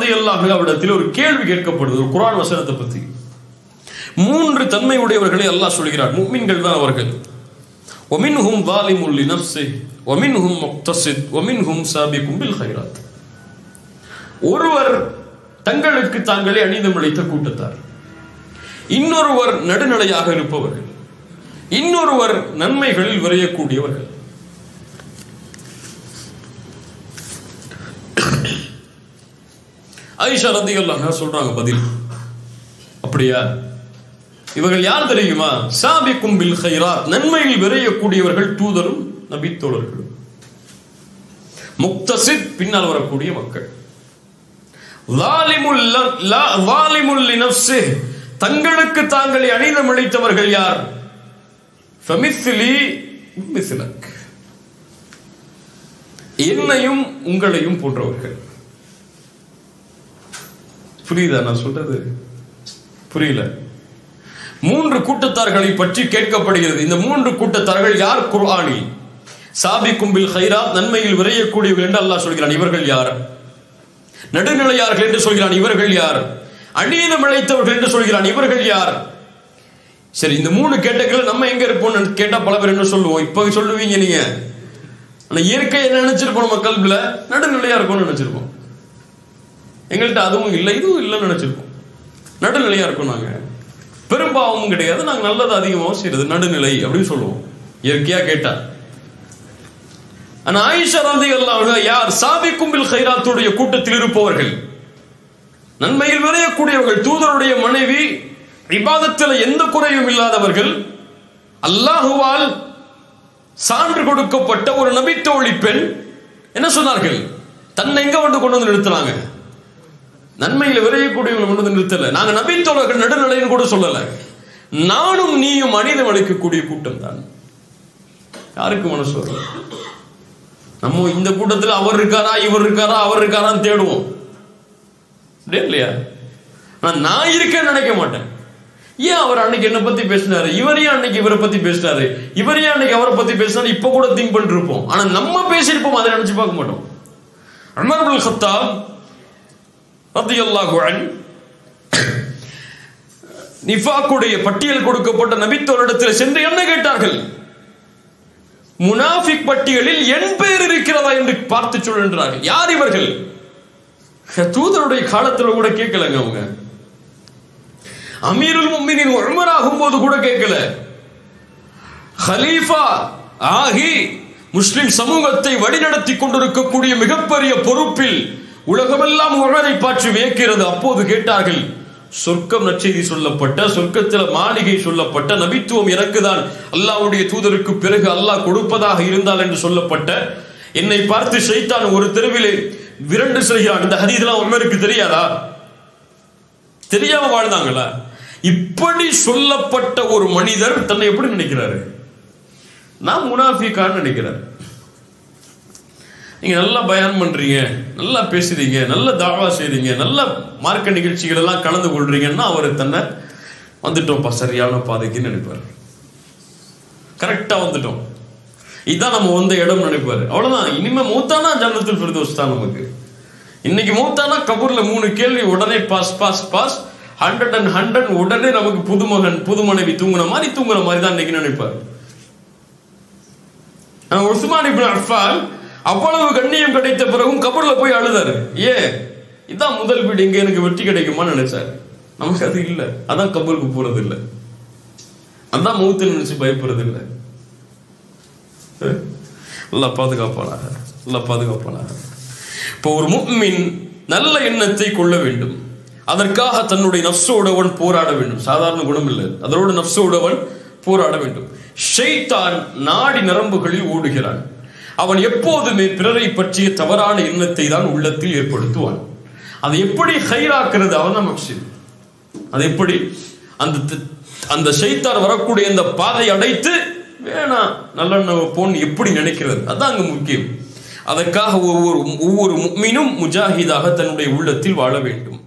ரதி அவரிடத்தில் ஒரு கேள்வி கேட்கப்படுது ஒரு குரான் வசனத்தை பத்தி மூன்று தன்மை உடையவர்களை அல்லாஹ் சொல்கிறார் முக்மின்கள் தான் அவர்கள் ஒமின்ஹும் வாலிமுல் லினஃப்ஸி ஒமின்ஹும் முக்தசித் ஒமின்ஹும் சாபிக்கும் பில் ஹைராத் ஒருவர் தங்களுக்கு தாங்களே அணிதம் அளித்த கூட்டத்தார் இன்னொருவர் நடுநிலையாக இருப்பவர்கள் இன்னொருவர் நன்மைகளில் விரையக்கூடியவர்கள் ஐஷா ரதி சொல்றாங்க பதில் அப்படியா இவர்கள் யார் தெரியுமா சாபிக்கும் பில் ஹைராத் நன்மையில் விரையக்கூடியவர்கள் தூதரும் நபித்தோழர்களும் முக்தசித் பின்னால் வரக்கூடிய மக்கள் லாலிமுல் ல- லா- லாலிமுல் லினஃப்ஸி, தங்களுக்கு தாங்களே அணிதம் அளித்தவர்கள் யார் ஃபமிஸ்லி மிஸ்லக். என்னையும் உங்களையும் போன்றவர்கள் புரியுதா நான் சொல்றது புரியல மூன்று கூட்டத்தார்களை பற்றி கேட்கப்படுகிறது இந்த மூன்று கூட்டத்தார்கள் யார் குர்ஆனி சாபி கும்பில் ஹைராத் நன்மையில் விரையக்கூடியவர்கள் என்று அல்லாஹ் சொல்கிறான் இவர்கள் யார் நடுநிலையார்கள் என்று சொல்கிறான் இவர்கள் யார் அநீதம் இழைத்தவர்கள் என்று சொல்கிறான் இவர்கள் யார் சரி இந்த மூணு கேட்டகரியில் நம்ம எங்க இருப்போம்னு கேட்டா பல பேர் என்ன சொல்லுவோம் இப்ப சொல்லுவீங்க நீங்க ஆனா இயற்கை என்ன நினைச்சிருப்போம் நம்ம கல்வில நடுநிலையா இருக்கும்னு நினைச்சிருப்போம் எங்கள்கிட்ட அதுவும் இல்லை இதுவும் இல்லைன்னு நினைச்சிருக்கோம் நடுநிலையா இருக்கும் நாங்க பெரும்பாவமும் கிடையாது நாங்க நல்லது அதிகமாகவும் செய்யறது நடுநிலை அப்படின்னு சொல்லுவோம் இயற்கையா கேட்டா ஆனா ஆயிஷா ரதி அல்லாஹ் யார் சாபிக்கும் பில் ஹைராத்துடைய கூட்டத்தில் இருப்பவர்கள் நன்மையில் விரையக்கூடியவர்கள் தூதருடைய மனைவி இபாதத்தில் எந்த குறையும் இல்லாதவர்கள் அல்லாஹுவால் சான்று கொடுக்கப்பட்ட ஒரு நபித்தோழி பெண் என்ன சொன்னார்கள் தன்னை எங்க வந்து கொண்டு வந்து நிறுத்துறாங்க நன்மையில விரையக்கூடியவங்களை கொண்டு வந்து நிறுத்தல நாங்க நபித்தோழர்கள் நடுநிலைன்னு கூட சொல்லல நானும் நீயும் மனிதம் அளிக்கக்கூடிய கூட்டம் தான் யாருக்கு மனசு வரும் நம்ம இந்த கூட்டத்தில் அவர் இருக்காரா இவர் இருக்காரா அவர் இருக்காரான்னு தேடுவோம் அப்படியே இல்லையா ஆனா நான் இருக்கேன்னு நினைக்க மாட்டேன் ஏன் அவர் அன்னைக்கு என்ன பத்தி பேசினாரு இவர் ஏன் அன்னைக்கு இவரை பத்தி பேசினாரு இவர் ஏன் அன்னைக்கு அவரை பத்தி பேசினாரு இப்ப கூட திங்க் பண்ணிட்டு இருப்போம் ஆனா நம்ம பேசியிருப்போம் அதை நினைச்சு பார்க்க மாட்டோம் உமர் இப்னுல் கத்தாப் ரலியல்லாஹு அன்ஹு நிஃபாக்குடைய பட்டியல் கொடுக்கப்பட்ட நபித்தோரிடத்தில் சென்று என்ன கேட்டார்கள் முனாஃபிக் பட்டியலில் என் பெயர் இருக்கிறதா என்று பார்த்து சொல்கின்றார்கள் யார் இவர்கள் தூதருடைய காலத்துல கூட கேட்கலங்க அவங்க அமீருல் மும்மினின் உமர் ஆகும்போது கூட கேட்கல ஹலீஃபா ஆகி முஸ்லிம் சமூகத்தை வழிநடத்தி கொண்டிருக்கக்கூடிய மிகப்பெரிய பொறுப்பில் உலகமெல்லாம் உமரை பாற்றி வியக்கிறது அப்போது கேட்டார்கள் சொர்க்கம் நற்செய்தி சொல்லப்பட்ட சொர்க்கத்தில் மாளிகை சொல்லப்பட்ட நபித்துவம் எனக்குதான் அல்லாஹ்வுடைய தூதருக்கு பிறகு அல்லாஹ் கொடுப்பதாக இருந்தால் என்று சொல்லப்பட்ட என்னை பார்த்து ஷைத்தான் ஒரு தெருவிலே விரண்டு செல்கிறான் இந்த ஹதீதெல்லாம் உமருக்கு தெரியாதா தெரியாம வாழ்ந்தாங்களா இப்படி சொல்லப்பட்ட ஒரு மனிதர் தன்னை எப்படி நினைக்கிறாரு நான் முனாஃபிக்கான்னு நினைக்கிறார் நீங்க நல்லா பயான் பண்றீங்க நல்லா பேசுறீங்க நல்ல தாவா செய்றீங்க நல்ல மார்க்க நிகழ்ச்சிகள் எல்லாம் கலந்து கொள்றீங்கன்னா அவர் தன்னை வந்துட்டோம்ப்பா சரியான பாதைக்குன்னு நினைப்பார் கரெக்டா வந்துட்டோம் இதான் நம்ம வந்த இடம் நினைப்பாரு அவ்வளவுதான் இனிமே மூத்தானா ஜன்னத்துல் ஃபிர்தௌஸ் தான் நமக்கு இன்னைக்கு மூத்தானா கபூர்ல மூணு கேள்வி உடனே pass pass pass hundred and hundred உடனே நமக்கு புதுமகன் புது மனைவி தூங்குன மாதிரி தூங்குற மாதிரி தான் இன்னைக்கு நினைப்பார் ஆனா உஸ்மான் இப்னு அஃபான் அவ்வளவு கண்ணியம் கிடைத்த பிறகும் கபூர்ல போய் அழுதாரு ஏன் இதான் முதல் வீடு இங்க எனக்கு வெற்றி கிடைக்குமான்னு நினைச்சாரு நமக்கு அது இல்ல அதான் கபூருக்கு போறது இல்ல அதான் மூத்து நினைச்சு பயப்படுறது இல்லை நல்லா பாதுகாப்பானாக நல்லா பாதுகாப்பானாக இப்போ ஒரு முக்மின் நல்ல எண்ணத்தை கொள்ள வேண்டும் அதற்காக தன்னுடைய நப்சோடவன் போராட வேண்டும் சாதாரண குணம் இல்லை அதோடு நப்சோடவன் போராட வேண்டும் ஷைத்தான் நாடி நரம்புகளில் ஓடுகிறான் அவன் எப்போதுமே பிறரை பற்றிய தவறான எண்ணத்தை தான் உள்ளத்தில் ஏற்படுத்துவான் அதை எப்படி ஹைராக்குறது அவன் தான் மக்சித் அது எப்படி அந்த தி- அந்த ஷைத்தான் வரக்கூடிய இந்த பாதை அடைத்து வேணாம் நல்லெண்ணெய் போன் எப்படி நினைக்கிறது அதான் அங்க முக்கியம் அதற்காக ஒவ்வொரு ஒவ்வொரு முக்மினும் முஜாஹிதாக தன்னுடைய உள்ளத்தில் வாழ வேண்டும்